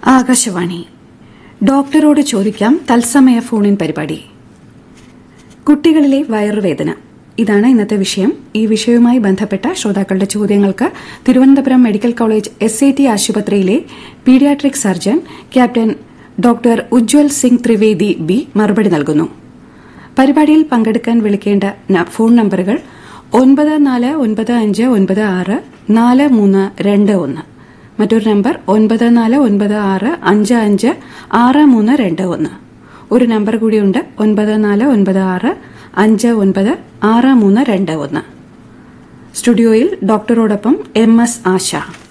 ആകാശവാണി ഡോക്ടറോട് ചോദിക്കാം തത്സമയ ഫോണിൻ പരിപാടി കുട്ടികളിലെ വയറുവേദന ഇതാണ് ഇന്നത്തെ വിഷയം ഈ വിഷയവുമായി ബന്ധപ്പെട്ട ശ്രോതാക്കളുടെ ചോദ്യങ്ങൾക്ക് Thiruvananthapuram medical college S I T ആശുപത്രിയിലെ paediatric surgeon captain doctor Ujjwal Singh Trivedi B മറുപടി നൽകുന്നു പരിപാടിയിൽ പങ്കെടുക്കാൻ വിളിക്കേണ്ട ന- ഫോൺ നമ്പറുകൾ ഒൻപത് നാല് ഒൻപത് അഞ്ച് ഒൻപത് ആറ് നാല് മൂന്ന് രണ്ട് ഒന്ന് മറ്റൊരു നമ്പർ ഒൻപത് നാല് ഒൻപത് ആറ് അഞ്ച് അഞ്ച് ആറ് മൂന്ന് രണ്ട് ഒന്ന് ഒരു നമ്പർ കൂടിയുണ്ട് ഒൻപത് നാല് ഒൻപത് ആറ് അഞ്ച് ഒൻപത് ആറ് മൂന്ന് രണ്ട് ഒന്ന് സ്റ്റുഡിയോയിൽ ഡോക്ടറോടൊപ്പം എം എസ് ആശ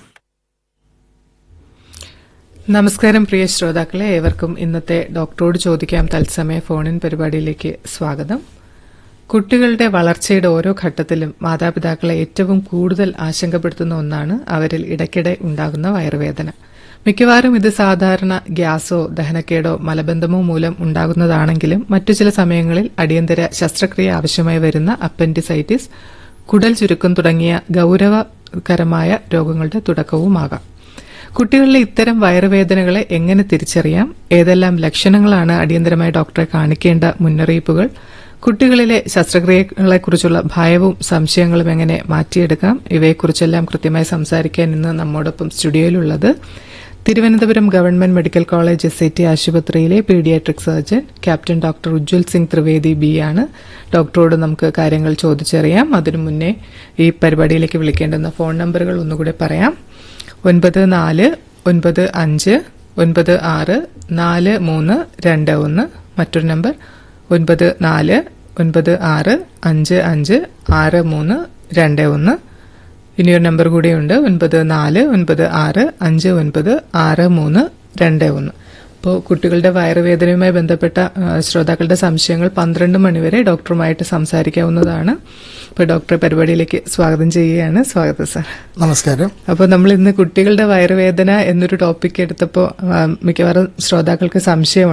നമസ്കാരം പ്രിയ ശ്രോതാക്കളെ ഏവർക്കും ഇന്നത്തെ ഡോക്ടറോട് ചോദിക്കാം തത്സമയ ഫോണിൻ പരിപാടിയിലേക്ക് സ്വാഗതം കുട്ടികളുടെ വളർച്ചയുടെ ഓരോ ഘട്ടത്തിലും മാതാപിതാക്കളെ ഏറ്റവും കൂടുതൽ ആശങ്കപ്പെടുത്തുന്ന ഒന്നാണ് അവരിൽ ഇടയ്ക്കിടെ ഉണ്ടാകുന്ന വയറുവേദന മിക്കവാറും ഇത് സാധാരണ ഗ്യാസോ ദഹനക്കേടോ മലബന്ധമോ മൂലം ഉണ്ടാകുന്നതാണെങ്കിലും മറ്റു ചില സമയങ്ങളിൽ അടിയന്തര ശസ്ത്രക്രിയ ആവശ്യമായി വരുന്ന അപ്പൻഡിസൈറ്റിസ് കുടൽ ചുരുക്കം തുടങ്ങിയ ഗൌരവകരമായ രോഗങ്ങളുടെ തുടക്കവുമാകാം കുട്ടികളിലെ ഇത്തരം വയറുവേദനകളെ എങ്ങനെ തിരിച്ചറിയാം ഏതെല്ലാം ലക്ഷണങ്ങളാണ് അടിയന്തരമായി ഡോക്ടറെ കാണിക്കേണ്ട മുന്നറിയിപ്പുകൾ കുട്ടികളിലെ ശസ്ത്രക്രിയകളെക്കുറിച്ചുള്ള ഭയവും സംശയങ്ങളും എങ്ങനെ മാറ്റിയെടുക്കാം ഇവയെക്കുറിച്ചെല്ലാം കൃത്യമായി സംസാരിക്കാൻ ഇന്ന് നമ്മോടൊപ്പം സ്റ്റുഡിയോയിലുള്ളത് Thiruvananthapuram government medical college S I T ആശുപത്രിയിലെ paediatric surgeon captain doctor Ujjwal Singh Trivedi B ആണ് ഡോക്ടറോട് നമുക്ക് കാര്യങ്ങൾ ചോദിച്ചറിയാം അതിനു മുന്നേ ഈ പരിപാടിയിലേക്ക് വിളിക്കേണ്ടുന്ന ഫോൺ നമ്പറുകൾ ഒന്നുകൂടെ പറയാം ഒൻപത് നാല് ഒൻപത് അഞ്ച് ഒൻപത് ആറ് നാല് മൂന്ന് രണ്ട് ഒന്ന് മറ്റൊരു നമ്പർ ഒൻപത് നാല് ഒൻപത് ആറ് അഞ്ച് അഞ്ച് ആറ് മൂന്ന് രണ്ട് ഒന്ന് ഇനിയൊരു നമ്പർ കൂടിയുണ്ട് ഒൻപത് നാല് ഒൻപത് ആറ് അഞ്ച് ഒൻപത് ആറ് മൂന്ന് രണ്ട് ഒന്ന് അപ്പോൾ കുട്ടികളുടെ വയറുവേദനയുമായി ബന്ധപ്പെട്ട ആ, ശ്രോതാക്കളുടെ സംശയങ്ങൾ പന്ത്രണ്ട് മണിവരെ ഡോക്ടറുമായിട്ട് സംസാരിക്കാവുന്നതാണ് ഇപ്പോൾ ഡോക്ടറെ പരിപാടിയിലേക്ക് സ്വാഗതം ചെയ്യുകയാണ് സ്വാഗതം സാർ നമസ്കാരം അപ്പോൾ നമ്മൾ ഇന്ന് കുട്ടികളുടെ വയറുവേദന എന്നൊരു ടോപ്പിക് എടുത്തപ്പോൾ ആ, മിക്കവാറും ശ്രോതാക്കൾക്ക് സംശയം